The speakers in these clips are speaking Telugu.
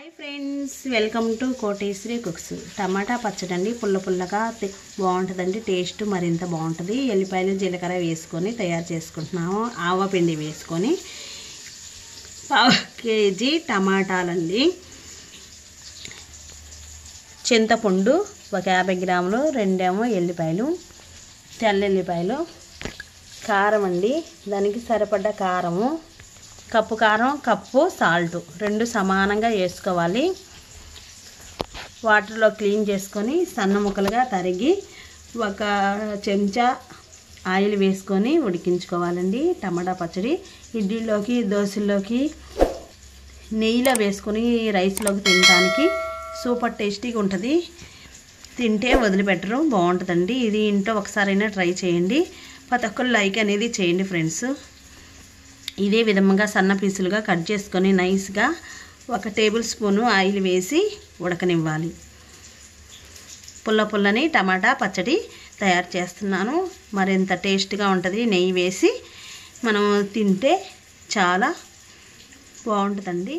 hi friends welcome to Koteswari cooks టమాటా పచ్చడి అండి పుల్ల పుల్లగా తి- బాగుంటుందండి టేస్ట్ మరింత బాగుంటుంది ఎల్లిపాయలు జీలకర్ర వేసుకొని తయారు చేసుకుంటున్నాము ఆవ పిండి వేసుకొని పావు కేజీ టమాటాలండి చింతపండు ఒక యాభై గ్రాములు రెండేమో ఎల్లిపాయలు తెల్ల ఎల్లిపాయలు కారం అండి దానికి సరిపడ్డ కారము కప్పు కారం కప్పు సాల్ట్ రెండు సమానంగా వేసుకోవాలి వాటర్లో క్లీన్ చేసుకొని సన్న ముక్కలుగా తరిగి ఒక చెంచా ఆయిల్ వేసుకొని ఉడికించుకోవాలండి టమాటా పచ్చడి ఇడ్లీలోకి దోశల్లోకి నెయ్యిలో వేసుకొని రైస్లోకి తినడానికి సూపర్ టేస్టీగా ఉంటుంది తింటే వదిలిపెట్టరు బాగుంటుందండి ఇది ఇంట్లో ఒకసారైనా ట్రై చేయండి ప్రతి ఒక్కరు లైక్ అనేది చేయండి ఫ్రెండ్స్ ఇదే విధంగా సన్న పీసులుగా కట్ చేసుకొని నైస్గా ఒక టేబుల్ స్పూను ఆయిల్ వేసి ఉడకనివ్వాలి పుల్ల పుల్లని టమాటా పచ్చడి తయారు చేస్తున్నాను మరింత టేస్ట్గా ఉంటుంది నెయ్యి వేసి మనం తింటే చాలా బాగుంటుందండి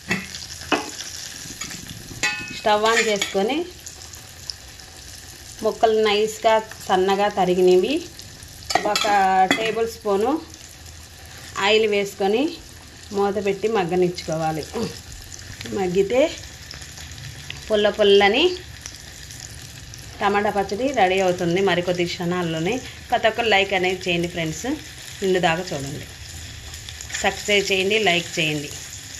స్టవ్ ఆన్ చేసుకొని ముక్కలు నైస్గా సన్నగా తరిగినవి ఒక టేబుల్ స్పూను ఆయిల్ వేసుకొని మూత పెట్టి మగ్గనిచ్చుకోవాలి మగ్గితే పుల్ల పుల్లని టమాటా పచ్చడి రెడీ అవుతుంది మరికొద్ది క్షణాల్లోనే ప్రతి ఒక్కరు లైక్ అనేది చేయండి ఫ్రెండ్స్ నిండు దాకా చూడండి సబ్స్క్రైబ్ చేయండి లైక్ చేయండి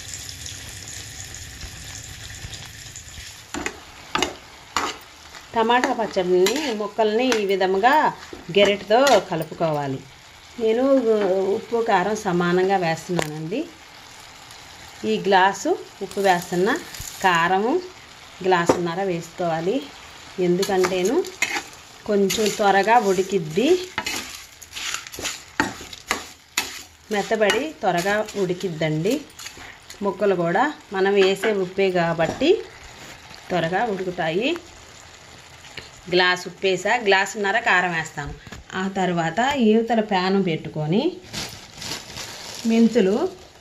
టమాటా పచ్చడిని ముక్కల్ని ఈ విధముగా గెరెట్తో కలుపుకోవాలి నేను ఉప్పు కారం సమానంగా వేస్తున్నానండి ఈ గ్లాసు ఉప్పు వేస్తున్న కారము గ్లాసున్నర వేసుకోవాలి ఎందుకంటేను కొంచెం త్వరగా ఉడికిద్ది మెత్తబడి త్వరగా ఉడికిద్దండి ముక్కలు కూడా మనం వేసే ఉప్పే కాబట్టి త్వరగా ఉడుకుతాయి గ్లాస్ ఉప్పు వేసా గ్లాసున్నర కారం వేస్తాను ఆ తర్వాత ఈవతల ప్యాను పెట్టుకొని మెంతులు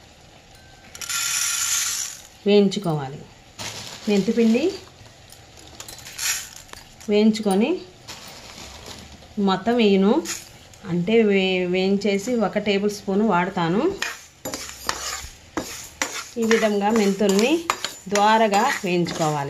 వేయించుకోవాలి మెంతిపిండి వేయించుకొని మొత్తం వేయను అంటే వే వేయించేసి ఒక టేబుల్ స్పూన్ వాడతాను ఈ విధంగా మెంతుల్ని ద్వారగా వేయించుకోవాలి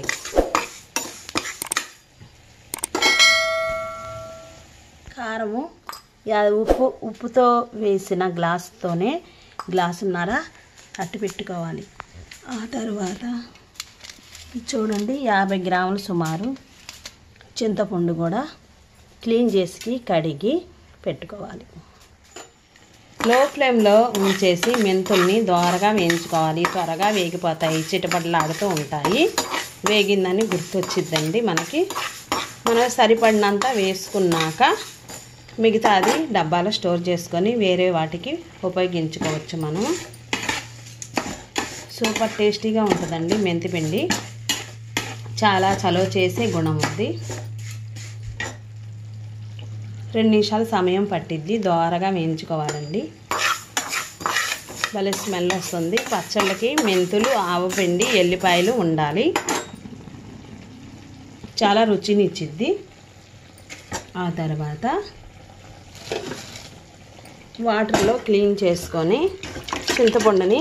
కారము యా- ఉప్పు ఉప్పుతో వేసిన గ్లాసుతోనే గ్లాసున్నర అట్టు పెట్టుకోవాలి ఆ తర్వాత చూడండి యాభై గ్రాములు సుమారు చింతపండు కూడా క్లీన్ చేసి కడిగి పెట్టుకోవాలి లో ఫ్లేమ్లో ఉంచేసి మెంతుల్ని దోరగా వేయించుకోవాలి త్వరగా వేగిపోతాయి చిటపటలాడుతూ ఉంటాయి వేగిందని గుర్తొచ్చిద్దండి మనకి మనం సరిపడినంత వేసుకున్నాక మిగతాది డబ్బాలో స్టోర్ చేసుకొని వేరే వాటికి ఉపయోగించుకోవచ్చు మనం సూపర్ టేస్టీగా ఉంటుందండి మెంతిపిండి చాలా చలువ చేసే గుణం ఉంది రెండు నిమిషాల సమయం పట్టిద్ది దోరగా వేయించుకోవాలండి భలే స్మెల్ వస్తుంది పచ్చళ్ళకి మెంతులు ఆవపిండి ఎల్లిపాయలు ఉండాలి చాలా రుచిని ఇచ్చిద్ది ఆ తర్వాత వాటర్లో క్లీన్ చేసుకొని చింతపండుని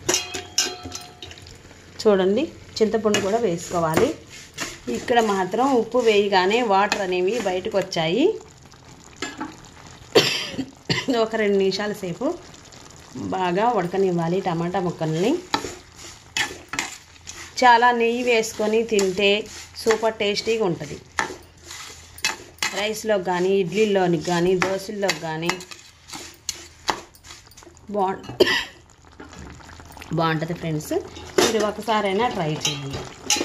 చూడండి చింతపండు కూడా వేసుకోవాలి ఇక్కడ మాత్రం ఉప్పు వేయగానే వాటర్ అనేవి బయటకు వచ్చాయి ఒక రెండు నిమిషాల సేపు బాగా ఉడకనివ్వాలి టమాటా ముక్కల్ని చాలా నెయ్యి వేసుకొని తింటే సూపర్ టేస్టీగా ఉంటుంది రైస్లో కానీ ఇడ్లీలోనికి కానీ దోశల్లోకి కానీ బాగు బాగుంటుంది ఫ్రెండ్స్ మీరు ఒకసారైనా ట్రై చేయండి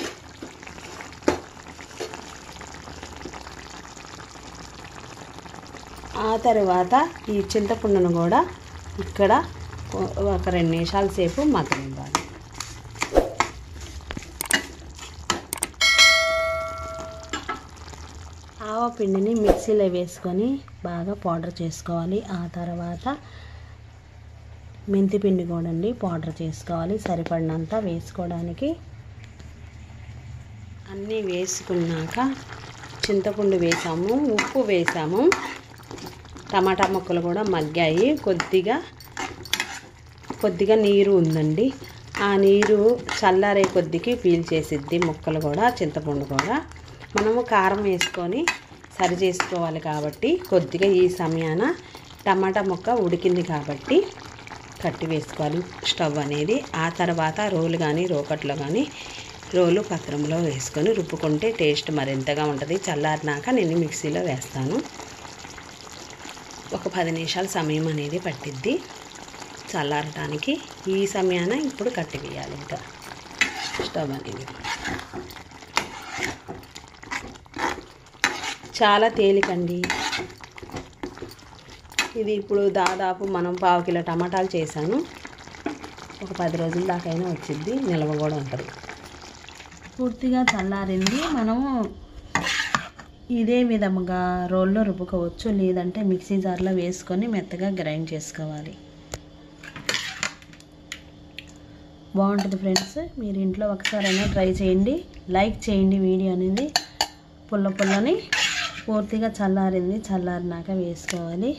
ఆ తర్వాత ఈ చింతపండును కూడా ఇక్కడ ఒక రెండు నిమిషాల సేపు మగ్గనివ్వాలి ఆవ పిండిని మిక్సీలో వేసుకొని బాగా పౌడర్ చేసుకోవాలి ఆ తర్వాత మెంతి పిండి కూడా అండి పౌడర్ చేసుకోవాలి సరిపడినంత వేసుకోవడానికి అన్నీ వేసుకున్నాక చింతపండు వేసాము ఉప్పు వేసాము టమాటా ముక్కలు కూడా మగ్గాయి కొద్దిగా కొద్దిగా నీరు ఉందండి ఆ నీరు చల్లారే కొద్దికి పీల్చేసిద్ది ముక్కలు కూడా చింతపండు కూడా మనము కారం వేసుకొని సరి చేసుకోవాలి కాబట్టి కొద్దిగా ఈ సమయాన టమాటా ముక్క ఉడికింది కాబట్టి కట్టి వేసుకోవాలి స్టవ్ అనేది ఆ తర్వాత రోలు కానీ రోకట్లో కానీ రోలు పత్రంలో వేసుకొని రుబ్బుకుంటే టేస్ట్ మరింతగా ఉంటుంది చల్లారినాక నేను మిక్సీలో వేస్తాను ఒక పది నిమిషాల సమయం అనేది పట్టిద్ది చల్లారటానికి ఈ సమయాన ఇప్పుడు కట్టి వేయాలి ఇంకా స్టవ్ అనేది చాలా తేలికండి ఇది ఇప్పుడు దాదాపు మనం పావు కిలో టమాటాలు చేశాను ఒక పది రోజుల దాకైనా వచ్చింది నిల్వ కూడా ఉంటుంది పూర్తిగా చల్లారింది మనము ఇదే విధముగా రోల్లో రుబ్బుకోవచ్చు లేదంటే మిక్సీ జార్లో వేసుకొని మెత్తగా గ్రైండ్ చేసుకోవాలి బాగుంటుంది ఫ్రెండ్స్ మీరు ఇంట్లో ఒకసారైనా ట్రై చేయండి లైక్ చేయండి వీడియో అనేది పుల్ల పుల్లని పూర్తిగా చల్లారింది చల్లారినాక వేసుకోవాలి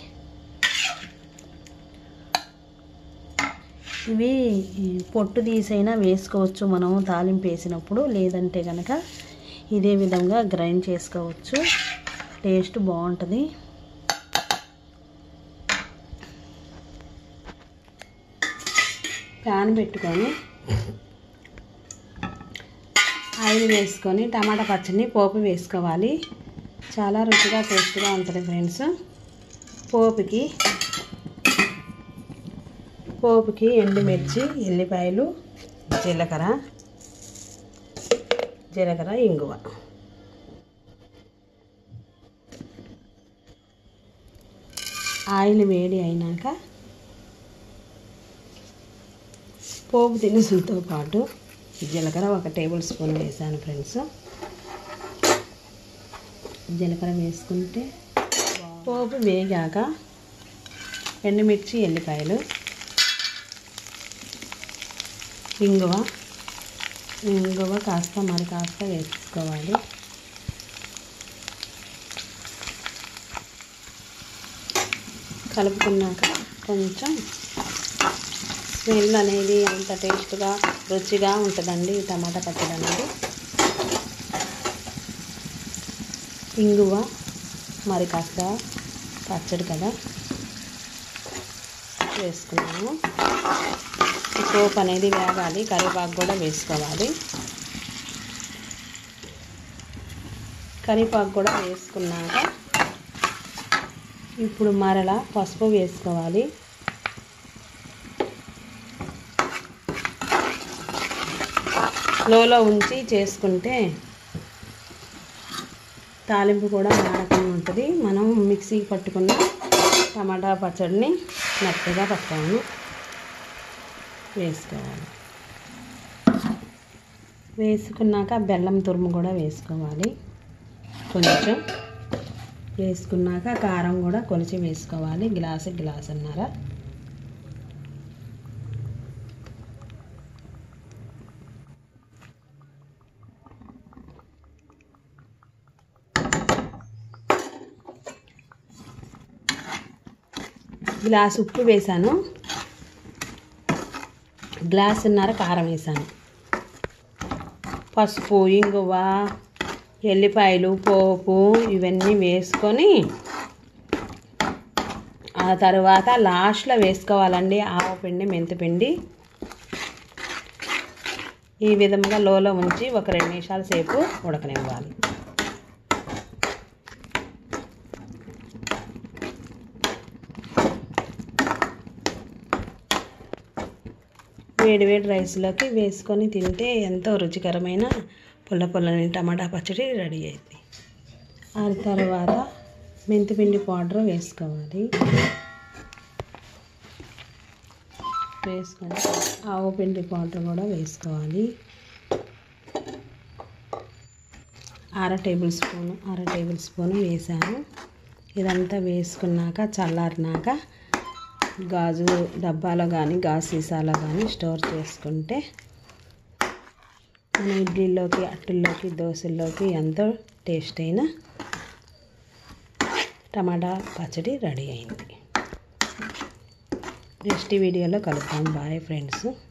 ఇవి ఈ పొట్టు తీసైనా వేసుకోవచ్చు మనం తాలింపు వేసినప్పుడు లేదంటే కనుక ఇదే విధంగా గ్రైండ్ చేసుకోవచ్చు టేస్ట్ బాగుంటుంది ప్యాన్ పెట్టుకొని ఆయిల్ వేసుకొని టమాటా పచ్చడిని పోపు వేసుకోవాలి చాలా రుచిగా టేస్ట్గా ఉంటుంది ఫ్రెండ్స్ పోపుకి పోపుకి ఎండుమిర్చి ఎల్లిపాయలు జీలకర్ర జీలకర్ర ఇంగువ ఆయిల్ వేడి అయినాక పోపు దినుసులతో పాటు జీలకర్ర ఒక టేబుల్ స్పూన్ వేసాను ఫ్రెండ్స్ జీలకర్ర వేసుకుంటే పోపు వేగాక ఎండుమిర్చి ఎల్లిపాయలు ఇంగువ ఇంగువ కాస్త మరి కాస్త వేసుకోవాలి కలుపుకున్నాక కొంచెం స్మెల్ అనేది అంత టేస్ట్గా రుచిగా ఉంటుందండి ఈ టమాటా పచ్చడి అనేది ఇంగువ మరి కాస్త పచ్చడి కదా వేసుకున్నాము ఈ పోపు అనేది వేగాలి కరివేపాకు కూడా వేసుకోవాలి కరివేపాకు కూడా వేసుకున్నాక ఇప్పుడు మరలా పసుపు వేసుకోవాలి లోలో ఉంచి చేసుకుంటే తాలింపు కూడా మాడకుండా ఉంటుంది మనం మిక్సీకి పట్టుకున్న టమాటా పచ్చడిని మెత్తగా పట్టాము వేసుకోవాలి వేసుకున్నాక బెల్లం తురుము కూడా వేసుకోవాలి కొంచెం వేసుకున్నాక కారం కూడా కొలిచి వేసుకోవాలి గ్లాసు గ్లాసున్నర గ్లాస్ ఉప్పు వేసాను గ్లాసున్నర కారం వేసాను పసుపు ఇంగువ ఎల్లిపాయలు పోపు ఇవన్నీ వేసుకొని ఆ తర్వాత లాస్ట్లో వేసుకోవాలండి ఆవపిండి మెంతిపిండి ఈ విధంగా లోలో ఉంచి ఒక రెండు నిమిషాల సేపు ఉడకనివ్వాలి వేడి వేడి రైస్లోకి వేసుకొని తింటే ఎంతో రుచికరమైన పుల్ల పుల్లని టమాటా పచ్చడి రెడీ అయింది ఆ తర్వాత మెంతిపిండి పౌడర్ వేసుకోవాలి వేసుకొని ఆవు పిండి పౌడర్ కూడా వేసుకోవాలి అర టేబుల్ స్పూన్ అర టేబుల్ స్పూన్ వేసాను ఇదంతా వేసుకున్నాక చల్లారినాక గాజు డబ్బాలో కానీ గాజు సీసాలో కానీ స్టోర్ చేసుకుంటే మన ఇడ్లీలోకి అట్టుల్లోకి దోశల్లోకి ఎంతో టేస్ట్ అయిన టమాటా పచ్చడి రెడీ అయింది నెక్స్ట్ వీడియోలో కలుద్దాం బాయ్ ఫ్రెండ్స్